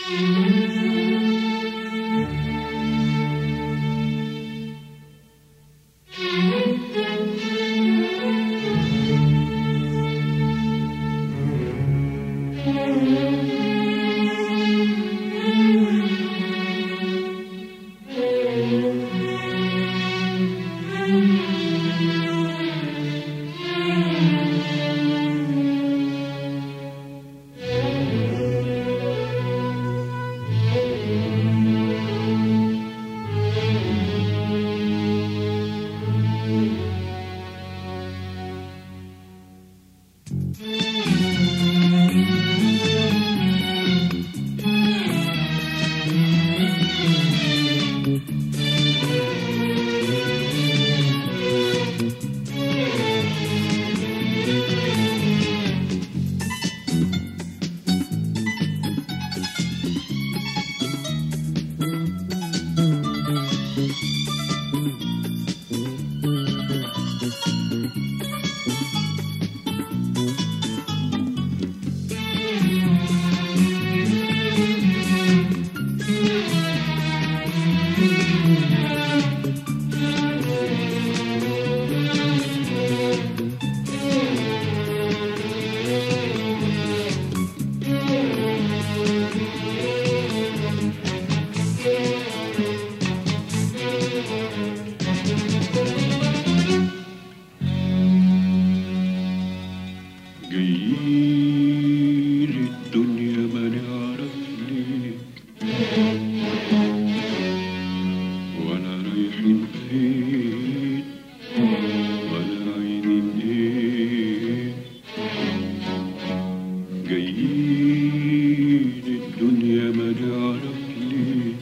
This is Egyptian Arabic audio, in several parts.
جايين الدنيا ما نعرف ليه ولا رايحين فين ولا عايزين ايه جايين الدنيا ما نعرف ليه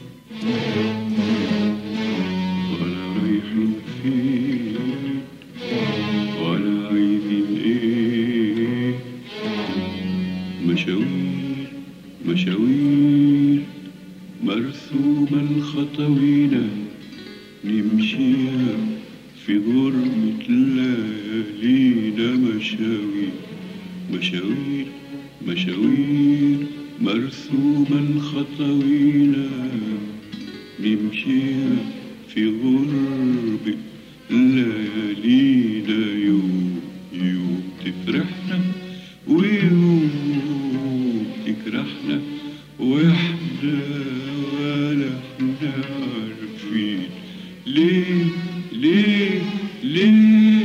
ولا رايحين فين ولا عايزين ايه مشاوير مشاوير مرسومة الخطوينة نمشيها في غربة ليالينا مشاوير مشاوير مشاوير مرسومة الخطوينة نمشيها في غربة ليالينا يوم يوم تفرحنا ويوم تكرهنا واحنا ولا احنا عارفين ليه ليه ليه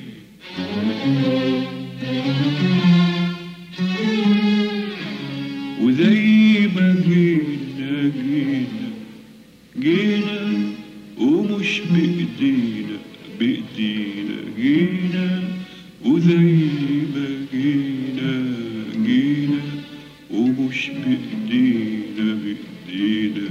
وزي ما جينا جينا جينا ومش بإيدينا بإيدينا جينا وزي ما جينا جينا ومش بإيدينا بإيدينا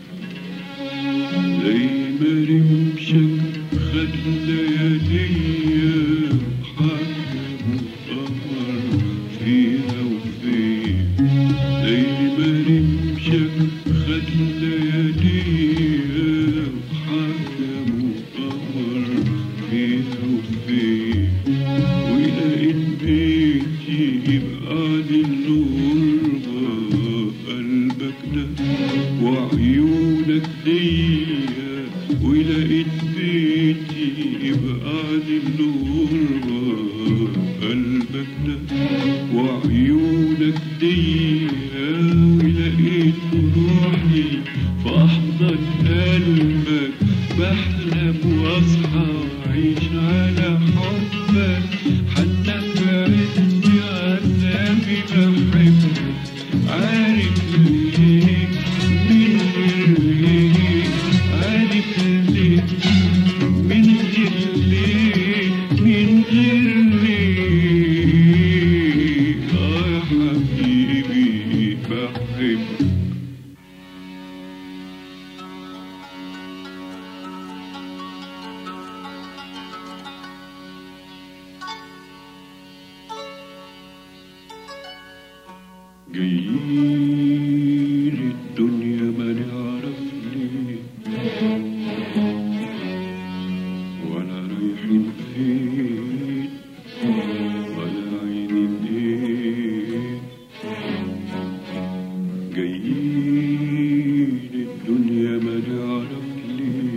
زي ما رمشك خد لياليا وحكم وقمر فيها وفين زي ما رمشك خد لياليا وحكم وقمر فيها وفين ولقيت بيتي يبقى دي الغربة قلبك ده وعيونك ديا ولقيت بيتي يبقى دي الغربة قلبك ده وعيونك ديا ولقيت روحي في أحضن قلبك بحلم واصحى وأعيش على حبك حتى في عز عذابي بحبك عارف ليه من غير ليه عارف ليه من غير ليه من غير ليه آه يا حبيبي بحبك جايين الدنيا ما نعرف ليه ولا رايحين فين ولا عايزين ايه جايين الدنيا ما نعرف ليه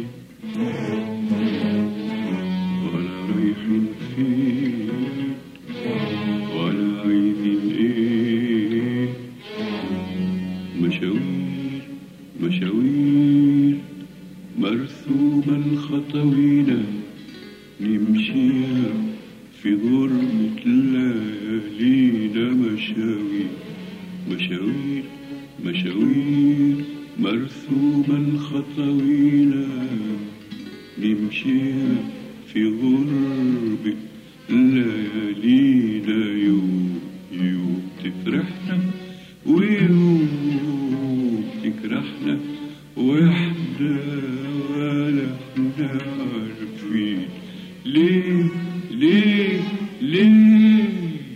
ولا رايحين فين ولا عايزين ايه مشاوير مشاوير مرسومة الخطوينة نمشيها في غربة ليالينا مشاوير مشاوير مشاوير مرسومة الخطوينة نمشيها في غربة ليالينا يوم يوم تفرحنا ويوم تكرهنا واحنا ولا احنا عارفين ليه ليه ليه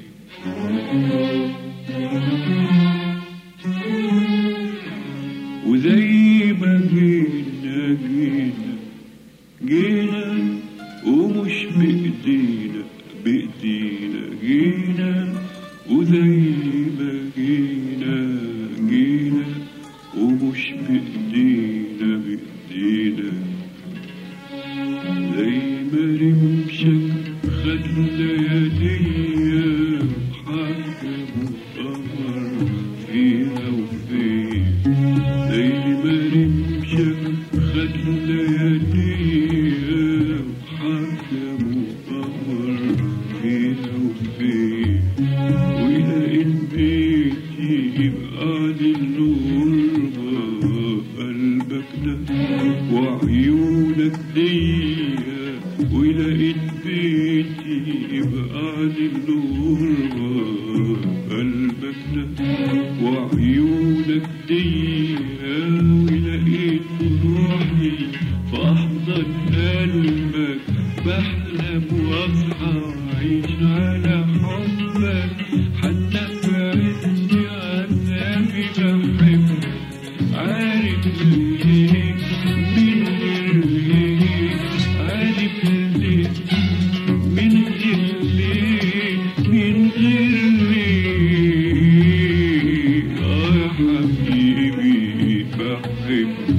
وزي ما جينا جينا جينا ومش بإيدينا بإيدينا جينا وزي ما جينا جينا ومش بإيدينا بإيدينا زي ما رمشك خد لياليا وحكم وقمر فيها وفين زي ما رمشك خد لياليا وحكم وقمر فيها وفين ولقيت بيتي يبقى دي الغربة قلبك ده وعيونك ليا ولقيت بيتي يبقى دي الغربة قلبك ده وعيونك ليا ولقيت روحي في أحضن قلبك بحلم واصحى وأعيش على حبك حتى في عز عذابي بحبك عارف ليه من غير ليه عارف ليه من غير ليه من غير ليه آه يا حبيبي بحبك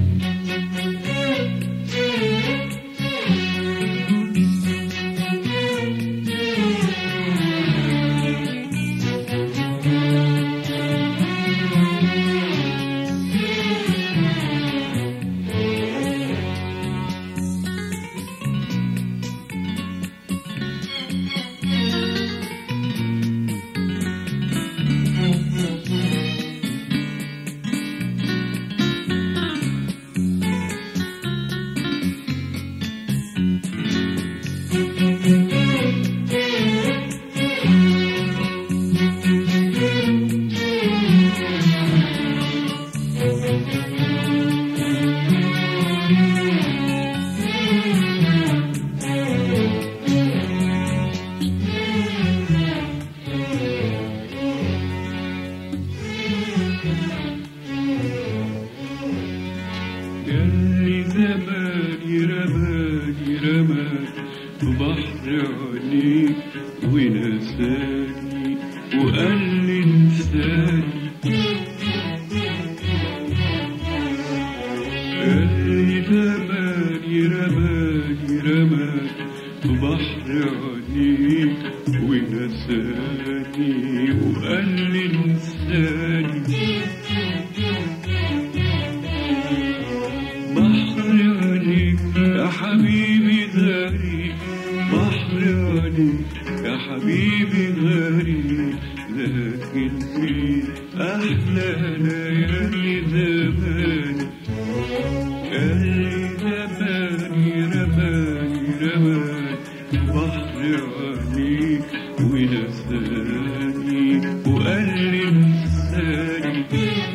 ياللي زماني رماني رماني في بحر عينيك ونساني وقال لي انساني ياللي زماني رماني رماني في بحر عينيك ونساني وقال لي انساني بحر عليك يا حبيبي غريب بحر عليك يا حبيبي غريب لكن في أحلى ليالي زماني اللي زماني رماني رماني بحر عليك ونساني وقال لي انساني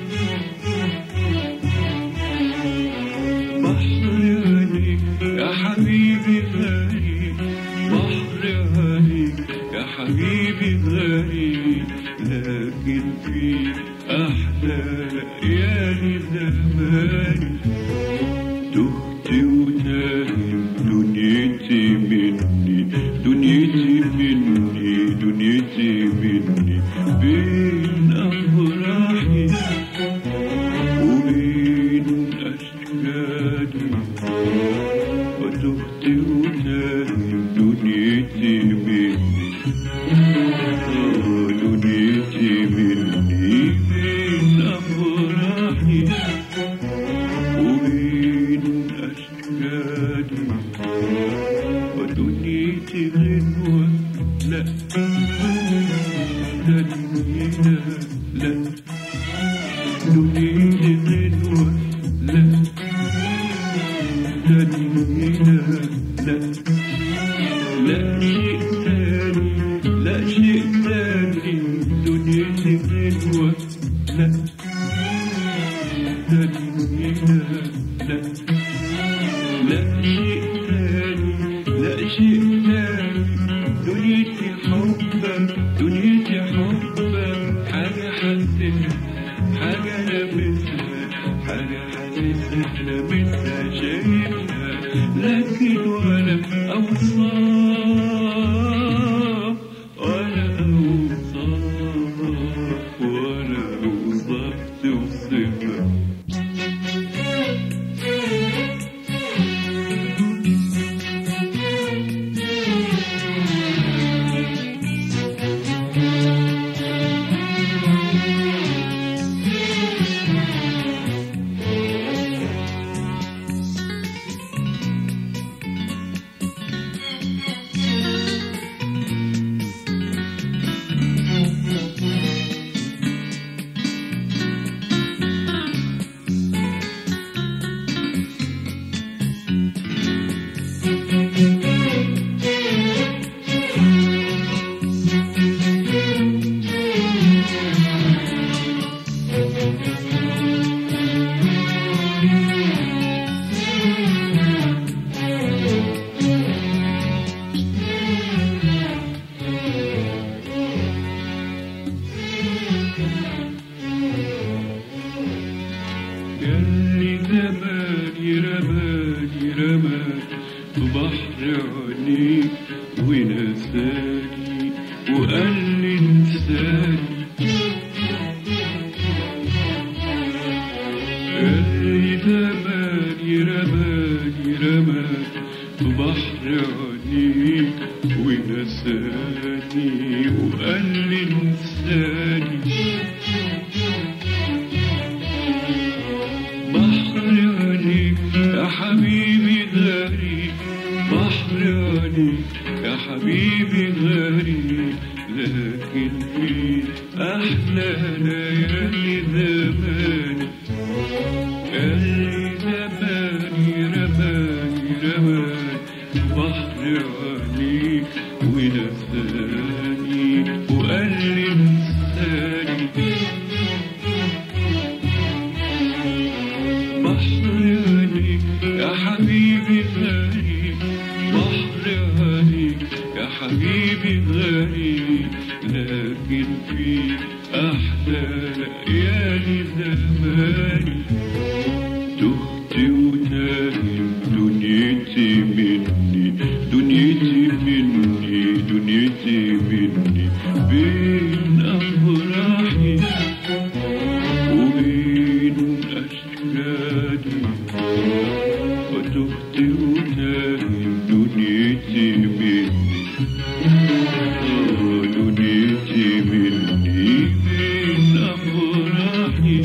بحر عليك يا حبيبي غريب بحر عليك يا حبيبي غريب لكن في أحلى ليالي زماني تهت وتاهم دنيتي مني دنيتي مني دنيتي مني بين أفراحي دنيتي غنوة لا تاني لا لا لا شيء تاني لا شيء تاني دنيتي غنوة لا تاني لا لا لا شيء تاني لا شيء تاني دنيتي حبك دنيتي حبك حاجة حسيتها حاجة لابسها حاجة حاسسها لابسها شايفها لكن ولا أوصاف ولا أوصاف ولا أوصاف توصفها ياللي زماني رماني رماني في بحر عينيك ونساني وقال لي انساني ياللي زماني رماني رماني في بحر عينيك ونساني وقال لي انساني بحر عينيك يا حبيبي غريب بحر عينيك يا حبيبي غريب لكن في أحلى ليالي زماني اللي زماني رماني رماني بحر عينيك ونساني وقال لي انساني بحر عينيك يا حبيبي غريب بحر عينيك يا حبيبي غريب لكن في أحلى ليالي زماني تهت وتاهي دنيتي مني دنيتي مني دنيتي مني بين أفراحي وبين أشكالي وتهت وتاهي دنيتي مني آه، دنيتي مني بين أفراحي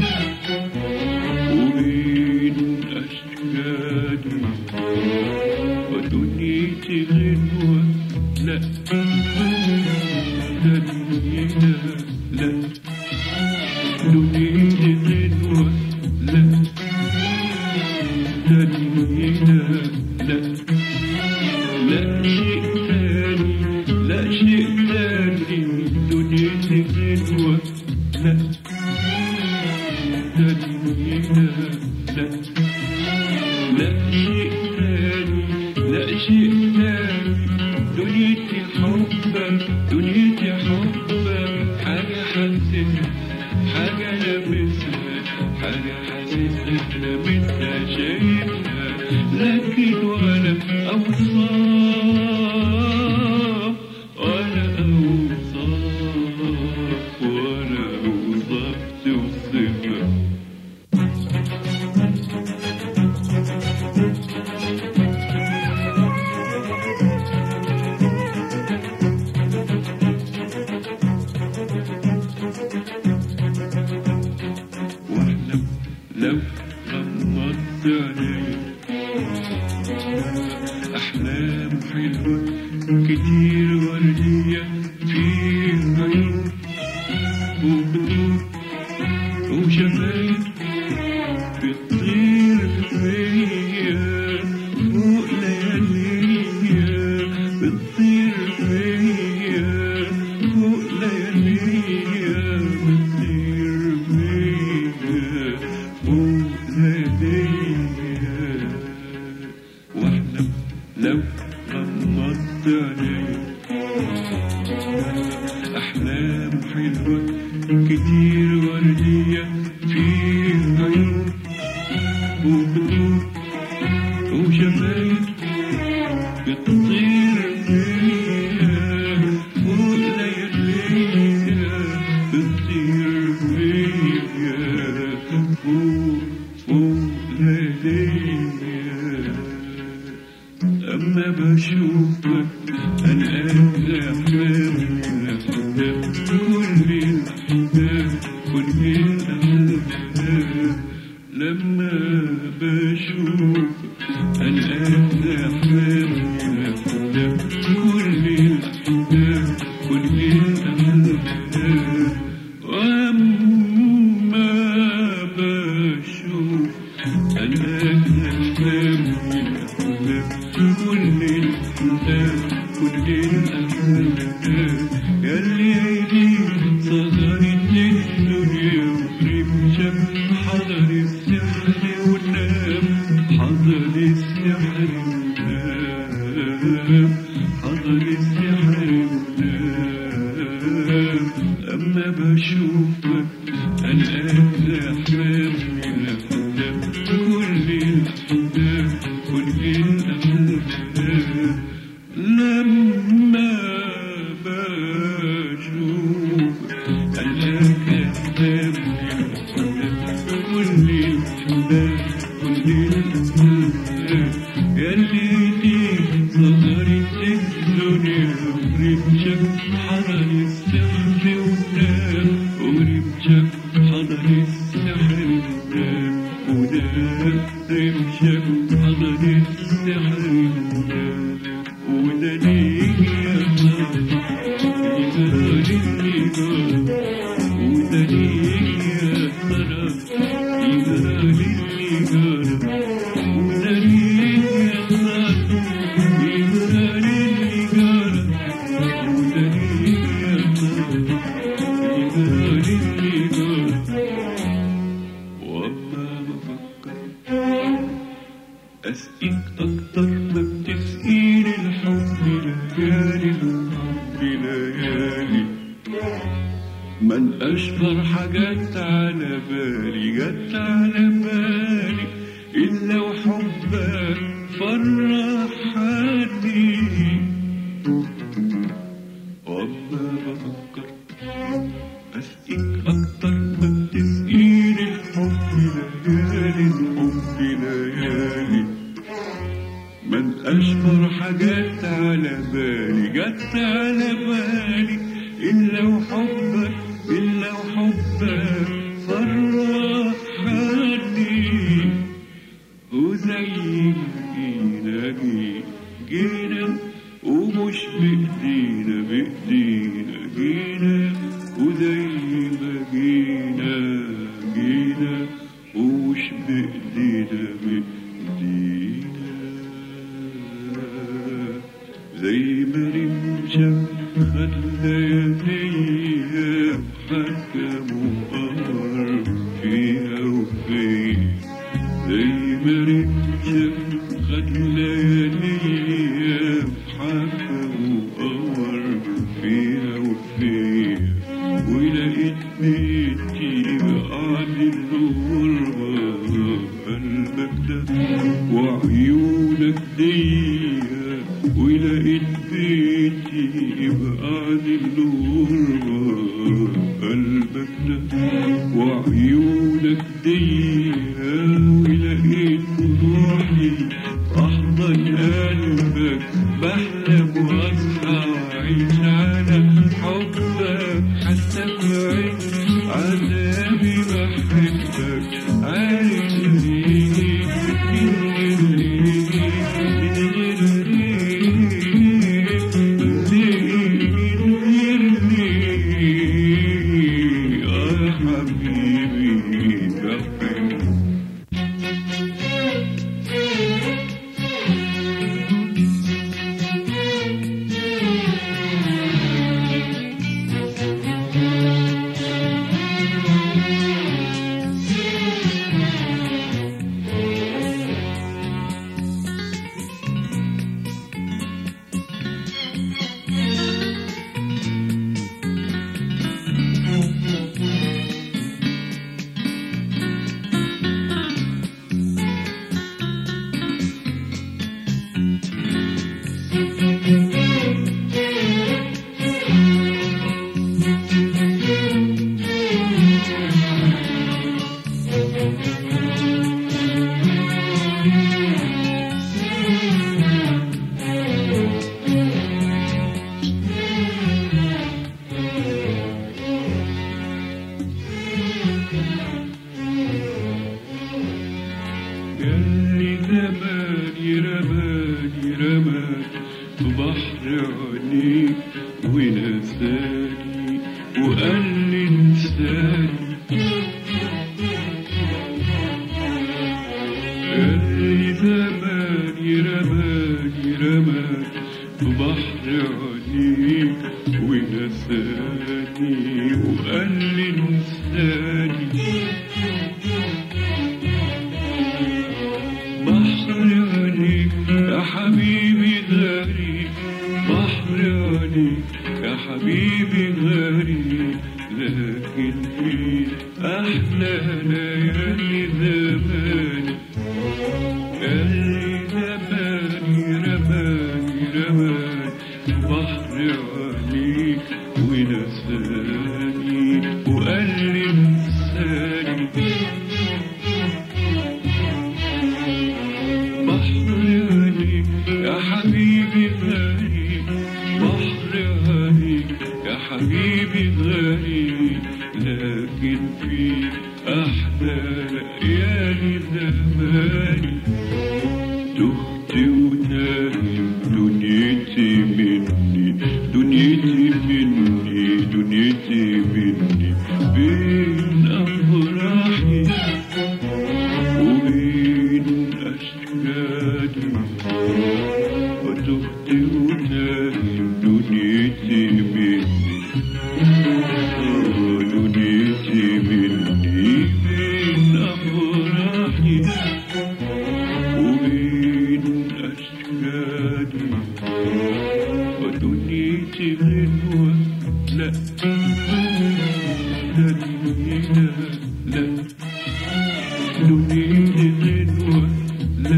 وبين أشكالي ودنيتي غنوة لا دنيا لا دنيتي غنوة لا دنيا لا لا شيء تاني لا شيء تاني دنيتي غنوة لا دنيا لا لا شيء تاني لا شيء تاني دنيتي حبك دنيتي حبك حاجة حاسسها حاجة لابسها حاجة حاسسها لابسها شايفها لكن ولا أوصاف ولا أوصاف ولا أوصاف توصفها واحلم لو غمضت عيني أحلام حلوة كتير وردية في عيون وبدور وشفايف بتطير فيا فوق لياليا بتطير فيا فوق لياليا بتطير فيا فوق لياليا واحلم لو غمضت عيني أحلام حلوة كتير وردية في عيون وبدور وشفايف بتطير فيا فوق لياليا بتطير فيا فوق فوق لياليا أما بشوفك أنا أحلام الأحلام كل الأحلام كل الأحلام لما بشوفك أنا أحلام الأحلام كل الأحلام كل الأحلام وأما بشوفك أنا أحلام الأحلام كل الأحلام كل الأحلام ياللي عيني صغرت الدنيا ورمشة حضر السحر ونام حضر السحر ونام حضر السحر ونام أما بشوفك أنا أحلام الأحلام كل الأحلام كل الأحلام لما بشوفك أنا أحلام الأحلام كل الأحلام كل الأحلام ياللي دي صغرت الدنيا ورمشك حضر السحر ونام ورمشك حضر السحر ونام ونام رمشك حضر السحر ونام وده ليه يا ترى يجرى للي جرى وده ليه يا ترى يجرى للي جرى وده ليه يا ترى يجرى للي جرى وده ليه يا ترى يجرى للي جرى وأما بفكر أسقيك أكتر ما بتسقيني الحب ليالي الحب ليالي من أشهر حاجات على بالي جت على بالي إلا وحبك فرحني وأما بفكر أسقيك أكتر ما بتسقيني الحب ليالي الحب ليالي من أشهر حاجات على بالي جت على بالي إلا وحبك إلا وحبك فرحني وزي ما جينا جي- جينا ومش بإيدينا بإيدينا جينا وزي ما جينا جينا ومش بإيدينا بإيدينا زي ما رمشة خد لياليها وحكموا قمر فيها وفيها زي ما رمشة خد لياليها وحكموا قمر فيها وفيها ولقيت بيتي بعد الغربة قلبك ده وعيونك ديا ولقيت بيتي بعد الغربة قلبك ده وعيونك ديا ولقيت روحي أحضن قلبك بحلم وأصحى وأعيش على حبك حتى في عين عذابي بحبك عايش ليه يا حبيبي حبيبي بحبه جالي زماني رماني رماني في بحر عينيك ونساني وقال لي انساني جالي زماني رماني رماني في بحر عينيك ونساني وقال لي انساني بحر عليك يا حبيبي غريب بحر عليك يا حبيبي غريب لكن في أحلى ليالي زماني قالي زماني رماني رماني بحر عليك ونساني وقال لي انساني بحر عليك يا حبيبي غريب بحر عليك يا حبيبي غريب لكن في أحلى ليالي زماني تهت ونايم دنيتي مني دنيتي مني دنيتي مني بين أفراحي وبين أشكالي وتهت ونايم دنيتي مني دنيتي مني بين أفراحي وبين أشكالي ودنيتي غنوة لا دنيا لا دنيتي غنوة لا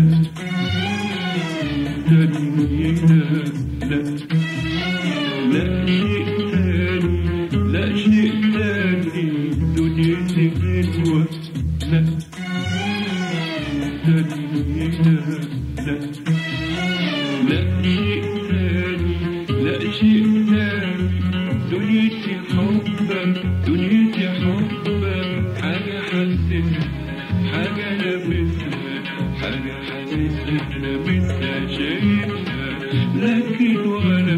دنيا لا لا شيء تاني لا شيء تاني دنيتي غنوة لا دنيا لا لا شيء تاني لا شيء تاني دنيتي حبك دنيتي حبك حاجة حسيتها حاجة لمسها حاجة حاسسها لمسها شايفها لكن ولا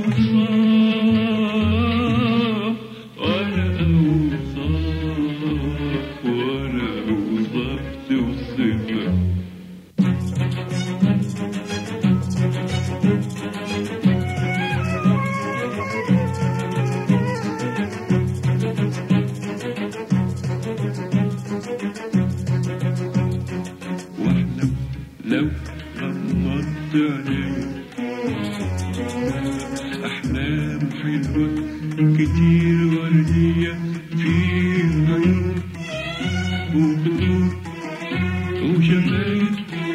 أوصاف ولا أوصاف ولا أوصاف توصفها واحلم لو غمضت عيني أحلام حلوة كتير وردية في عيون وخطوط وشفايف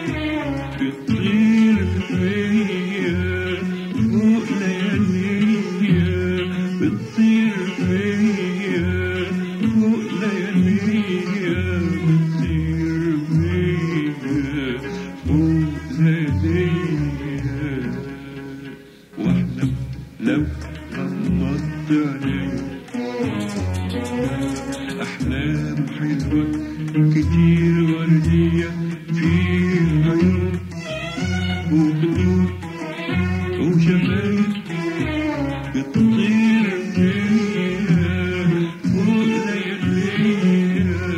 بتطير فيا فوق لياليا بتطير فيا فوق لياليا بتطير فيا فوق لياليا واحلم لو غمضت عيني أحلام حلوة كتير وردية في عيون وخدود وشفايف بتطير فيها فوق لياليها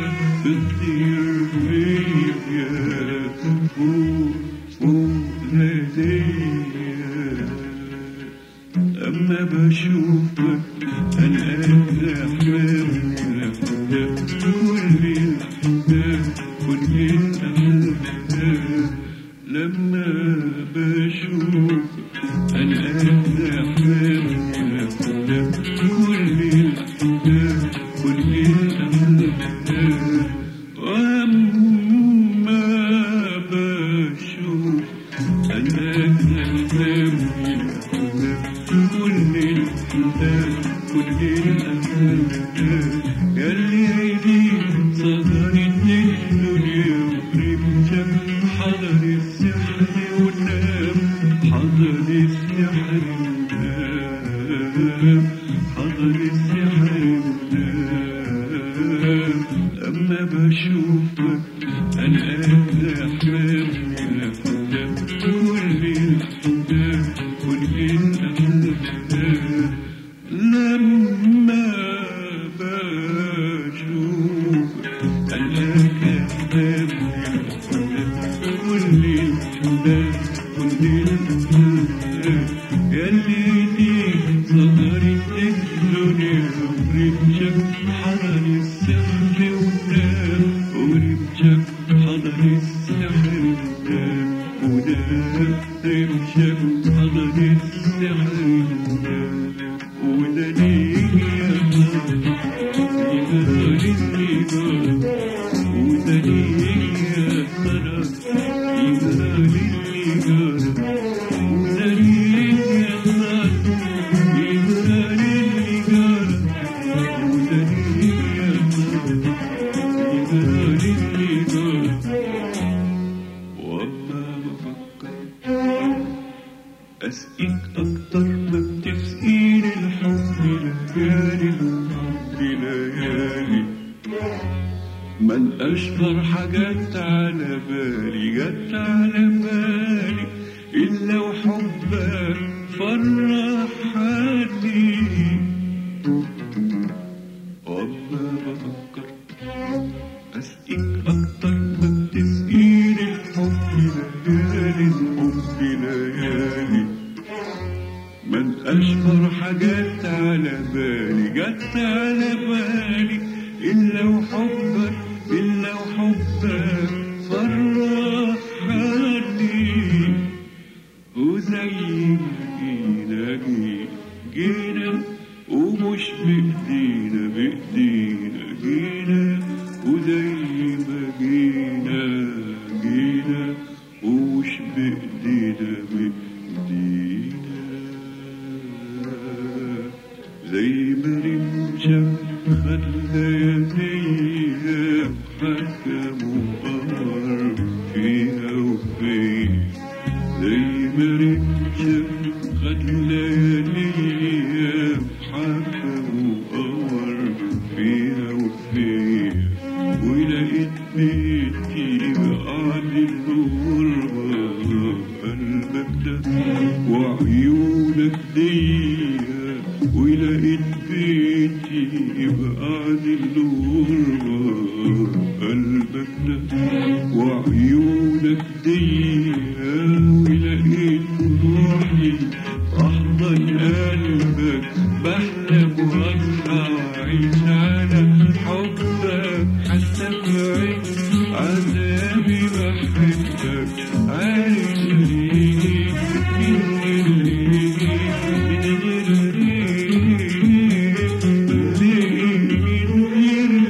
لما بشوفك انا احلام الاحلام كل الاحلام كل الاحلام لما بشوفك انا احلام الاحلام كل الاحلام كل الاحلام ياللي ليك ظهرت الدنيا ورمشك حضر السحر ونام ورمشك حضر السحر ونام ونام رمشك حضر السحر ونام وده ليه يا ترى يجرى اللي جرى وده ليه يا ترى يجرى اللي جرى وده ليه يا ترى يجرى اللي جرى وده ليه يا ترى يجرى اللي جرى والله بفكر أسقيك أكتر ما بتسقيني الحب ليالي الحب ليالي من أشهر حاجات على بالي جت على بالي إلا وحبك فرحني والله بفكر أسقيك أكتر ما بتسقيني الحب ليالي الحب ليالي من أشهر حاجات على بالي جت على بالي إلا وحبك إلا وحبك فرحني وزي ما جينا جينا جينا ومش بإيدينا بإيدينا جينا وزي ما جينا جينا ومش بإيدينا بإيدينا زي ما رمشة خلى يديها وحكموا قمر فيها وفيها زي ما رمشة خلى يديها وحكموا قمر فيها وفيها ولقيت بيتي بعد الغربة قلبك ده وعيونك ديا ولقيت بيتي بعد الغربة قلبك ده وعيونك ديا ولقيت روحي أحضن قلبك بحلم وأصحى وأعيش على حبك حتى في عين عذابي بحبك عايش ليه من غير ليه من غير ليه ليه من غير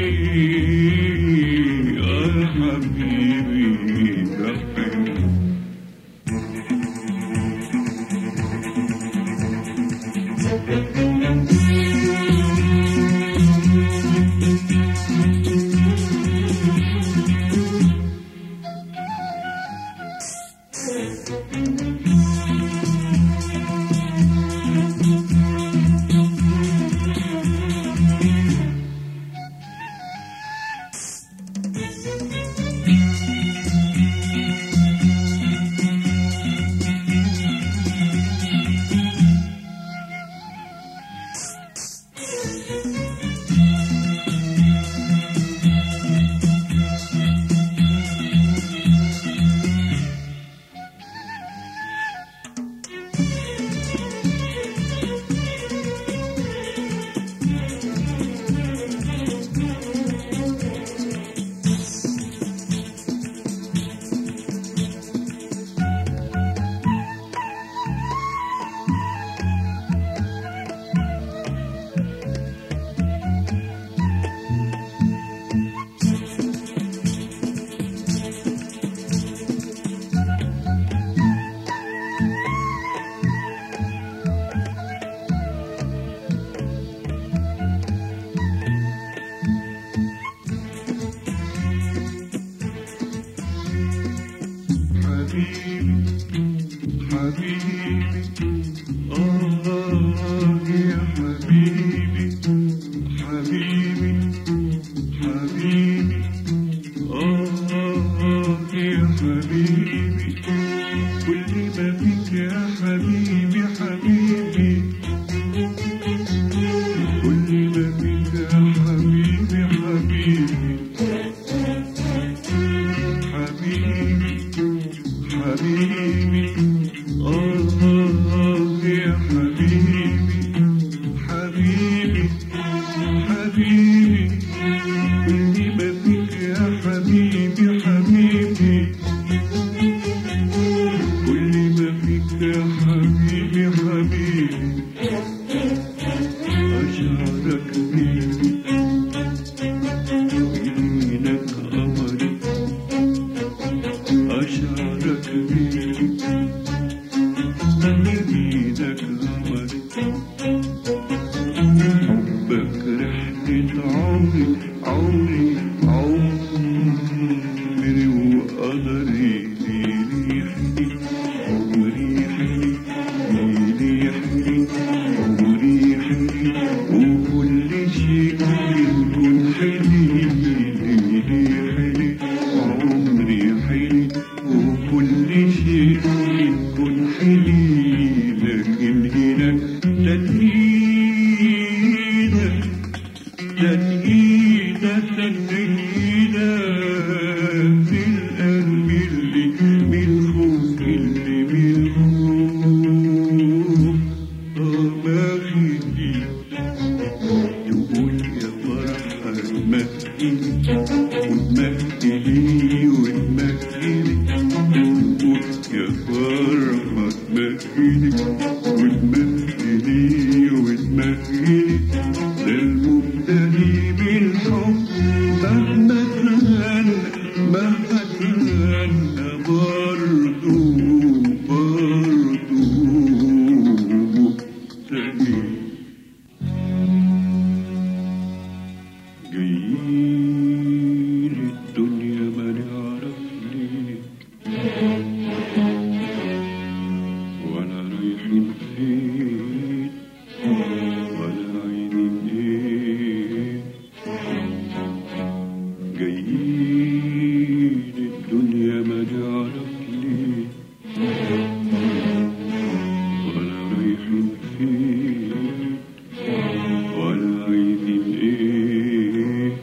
ليه يا حبيبي بحبك حبيبي وتمهلي وتمهلي يا فرحة تمهلي وتمهلي وتمهلي ده المبتلي بالحب مهما تغنى مهما تغنى برضو برضو مبتلي جايين الدنيا ما نعرف ليه ولا رايحين فين ولا عايزين ايه جايين الدنيا ما نعرف ليه ولا رايحين فين ولا عايزين ايه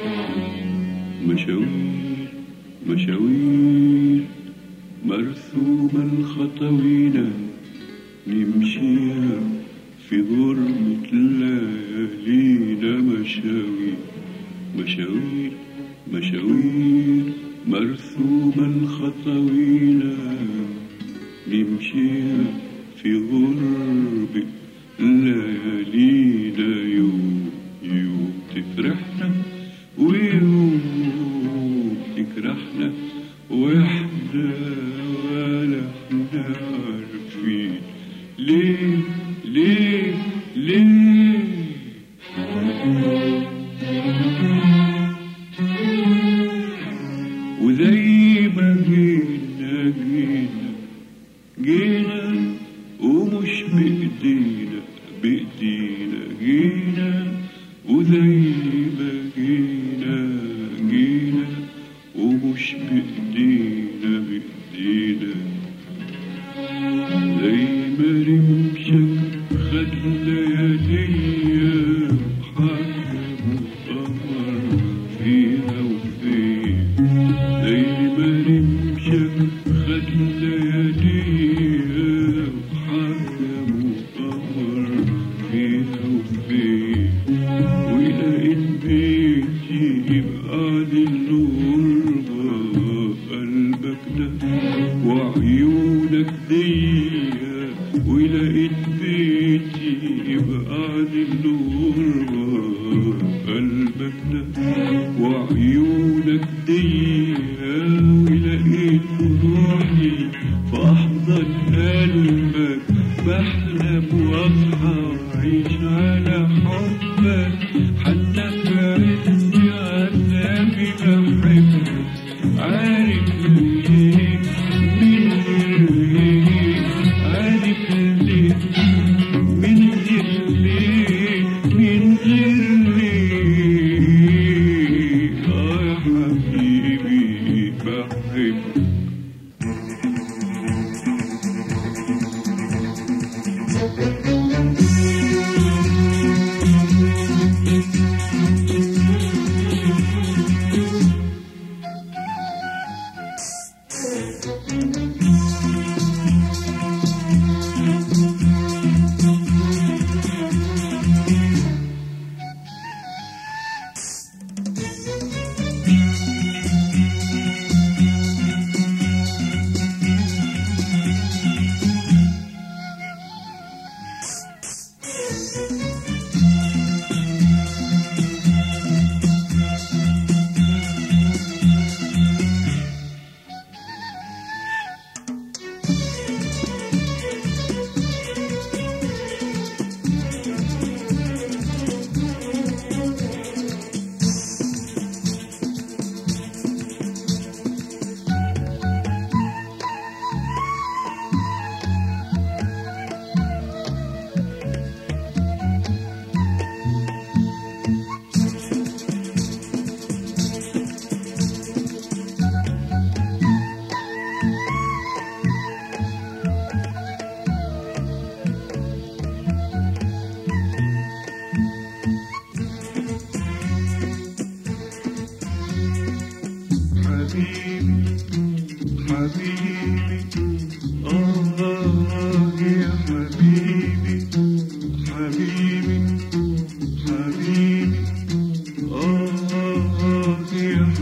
مشاوير مشاوير مرسومة الخطوينة نمشيها في غربة ليالينا مشاوير مشاوير مشاوير مرسومة الخطوينة نمشيها في غربة ليالينا يوم يوم تفرحنا ويوم تكرهنا واحنا ولا احنا عارفين ليه ليه ليه وزي ما جينا جينا جينا ومش بإيدينا بإيدينا جينا وزي ما جينا جينا ومش بإيدينا بإيدينا زي ما رمشك خد لياليا وحكم وقمر فيها وفين زي ما رمشك خد لياليا وحكم وقمر فيها وفين ولقيت بيتي يبقى دي الغربة قلبك ده وعيونك دي ولقيت بيتي يبقى دي الغربة قلبك ده وعيونك دي ولقيت روحي في أحضن قلبك بحلم واصحى وأعيش على حبك حتى في عز عذابي بحبك عارف ليه من ليه عارف ليه من غير ليه من غير ليه آه يا حبيبي بحبك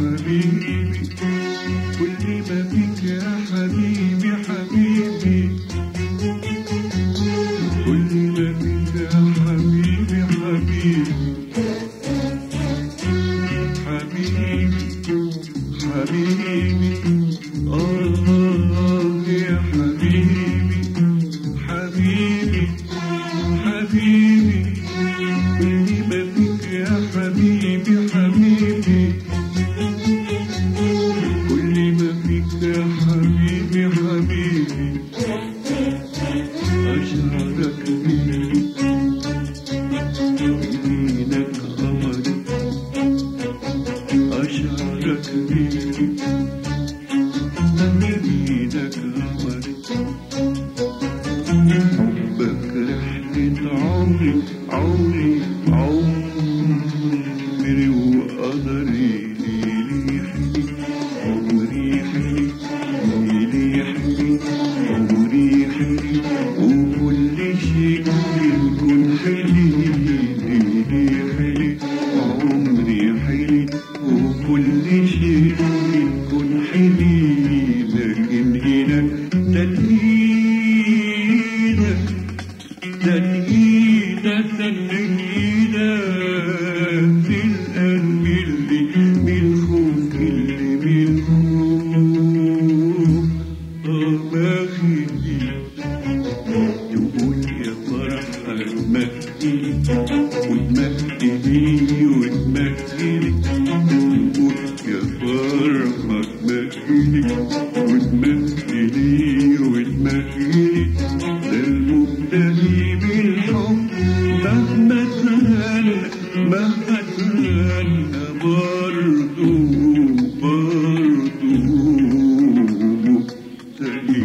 حبيبي كل ما فيك يا حبيبي حبيبي كل ما فيك يا حبيبي حبيبي حبيبي حبيبي آه يا حبيبي حبيبي حبيبي كل ما فيك يا حبيبي حبيبي كل ما فيك يا حبيبي حبيبي أشعرك بيه دينك قمري أشعرك بيه دينك قمري حبك رحلة عمري عمري عمري وقدري ليلي حلي عمري حلي ليلي حلي عمري حلي وكل شيء يكون حلي ليلي حلي عمري حلي وكل شيء يكون حلي لكن هنا تنهيدك تنهيدة تنهيدة في القلب اللي بالخوف اللي بالخوف آه ما خلي تقول يا فرحة تمثلي وتمثلي وتمثلي تقول يا فرحة تمثلي وتمثلي وتمثلي ده المبتدي بالحب مهما تهنى مهما تهنى برضو برضو مبتدي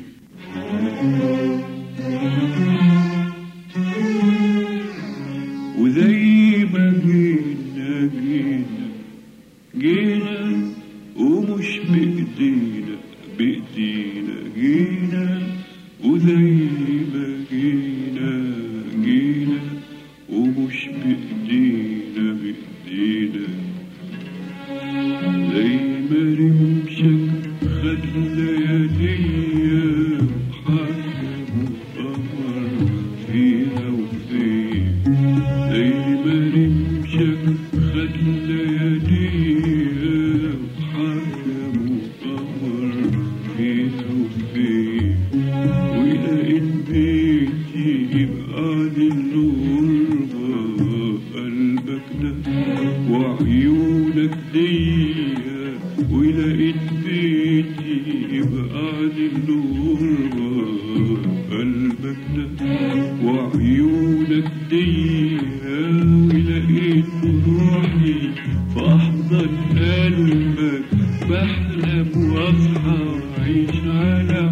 وزي ما جينا جينا جينا ومش بإيدينا بإيدينا جينا وزي ما جينا جينا ومش بإيدينا بإيدينا زي ما رمشك خد لياليا وحكم وقمر فيها وفين زي ما رمشك خد لياليا وحكم وقمر فيها وفين ولقيت بيتي يبقى دي الغربة قلبك ده وعيونك ديا ولقيت بيتي يبقى دي الغربة قلبك ده وعيونك ديا ولقيت روحي في أحضن قلبك بحلم وأصحى وأعيش على